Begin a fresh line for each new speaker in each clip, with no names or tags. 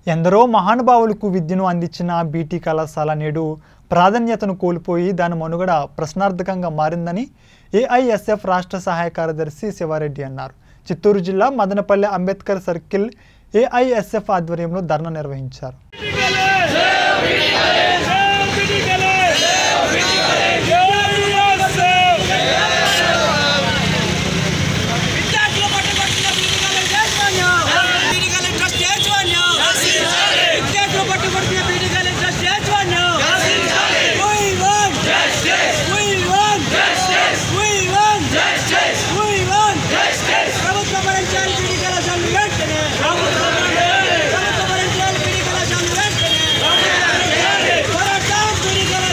ఎందరో మహానుభావులకు విద్యను అందించిన బీటీ కళాశాల నేడు ప్రాధాన్యతను కోల్పోయి దాని మనుగడ ప్రశ్నార్థకంగా మారిందని ఏఐఎస్ఎఫ్ రాష్ట్ర సహాయ కార్యదర్శి శివారెడ్డి అన్నారు చిత్తూరు జిల్లా మదనపల్లె అంబేద్కర్ సర్కిల్ ఏఐఎస్ఎఫ్ ఆధ్వర్యంలో ధర్నా నిర్వహించారు
విద్యార్థుల పట్టుబట్టిన పీఠికల యాజమాన్యం పీఠికల ట్రస్ట్ యాజమాన్యం విద్యార్థుల పట్టుబట్టిన పీఠికల ట్రస్ట్ యాజమాన్యం We want justice. We want justice. We want justice. We want justice. ప్రభుత్వ పరించాలి పీఠికల సంఘం వెంటనే ప్రభుత్వ పరించాలి పీఠికల సంఘం వెంటనే పోరాటం పీఠికల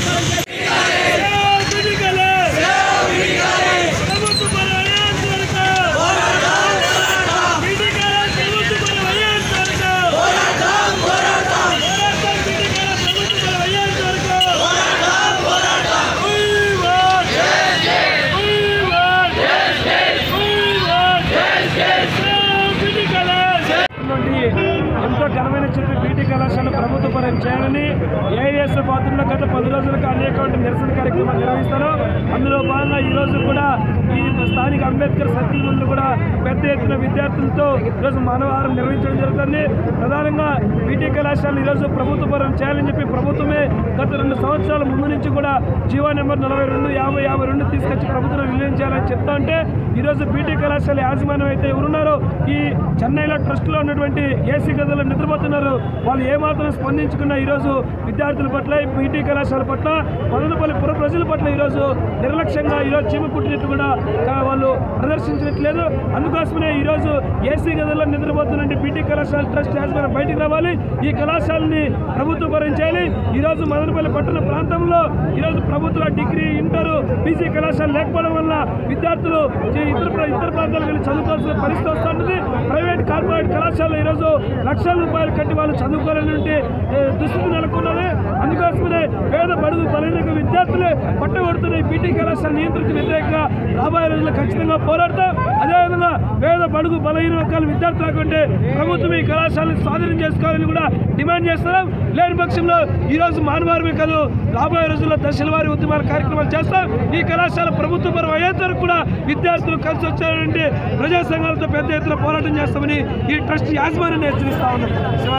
నుండి ఎంతో ఘనమైన చెప్పి బీటీ కళాశాల ప్రభుత్వ పరం చేయాలని ఏఐఎస్ పాత్రలో గత పది రోజులుగా అనేక నిరసన కార్యక్రమాలు నిర్వహిస్తారు అందులో భాగంగా ఈ రోజు కూడా ఈ స్థానిక అంబేద్కర్ సర్కిల్ ముందు కూడా పెద్ద ఎత్తున విద్యార్థులతో ఈరోజు మానవహారం నిర్వహించడం జరుగుతుంది ప్రధానంగా బీటీ కళాశాల ఈరోజు ప్రభుత్వ పరం చేయాలని చెప్పి ప్రభుత్వమే గత రెండు సంవత్సరాల ముందు నుంచి కూడా జీవో నెంబర్ నలభై రెండు యాభై యాభై రెండు తీసుకొచ్చి ప్రభుత్వం విలీనం చేయాలని చెప్తా ఉంటే ఈరోజు బీటీ కళాశాల యాజమాన్యం అయితే ఎవరున్నారో ఈ చెన్నైలో ట్రస్ట్లో ఉన్నటువంటి ఏసీ గదుల్లో నిద్రపోతున్నారు వాళ్ళు ఏమాత్రం స్పందించుకున్న ఈరోజు విద్యార్థుల పట్ల బీటీ కళాశాల పట్ల మదనపల్లి పుర ప్రజల పట్ల ఈరోజు నిర్లక్ష్యంగా ఈరోజు చీమ కుట్టినట్టు కూడా కా- వాళ్ళు ప్రదర్శించట్లేదు అందుకోసమే ఈరోజు ఏసీ గదుల్లో నిద్రపోతున్న బీటీ కళాశాల ట్రస్ట్ యాజమాన్యం బయటికి రావాలి ఈ కళాశాలని ప్రభుత్వ పరం చేయాలి ఈరోజు మదనపల్లి పట్టణ ప్రాంతంలో ఈరోజు ప్రభుత్వ డిగ్రీ ఇంటర్ పీజీ కళాశాల లేకపోవడం వల్ల విద్యార్థులు ఈ ఇతర ప్ర- ఇతర ప్రాంతాలకు వెళ్ళి చదువుకోవాల్సిన పరిస్థితి వస్తుంది ప్రైవేట్ కార్పొరేట్ కళాశాలలో ఈరోజు లక్షల రూపాయలు కట్టి వాళ్ళు చదువుకోవాలనే దుస్థితి నెలకొన్నది అందుకోసమే పేద బడుగు బలైన విద్యార్థులే పట్టగొడుతున్న ఈ బీటీ కళాశాల నియంత్రణకు వ్యతిరేకంగా రాబోయే రోజుల్లో ఖచ్చితంగా పోరాడతాం అదేవిధంగా పేద బడుగు బలహీన వర్గాల విద్యార్థులు కాకుంటే ప్రభుత్వం ఈ కళాశాలను స్వాధీనం చేసుకోవాలని కూడా డిమాండ్ చేస్తున్నాం లేని పక్షంలో ఈ రోజు మానవారమే కాదు రాబోయే రోజుల్లో దశల వారి ఉద్యమాల కార్యక్రమాలు చేస్తాం ఈ కళాశాల ప్రభుత్వ పరం అయ్యేంత వరకు కూడా విద్యార్థులు కలిసి వచ్చారంటే ప్రజా సంఘాలతో పెద్ద ఎత్తున పోరాటం చేస్తామని ఈ ట్రస్ట్ యాజమాన్యాన్ని హెచ్చరిస్తా ఉన్నాం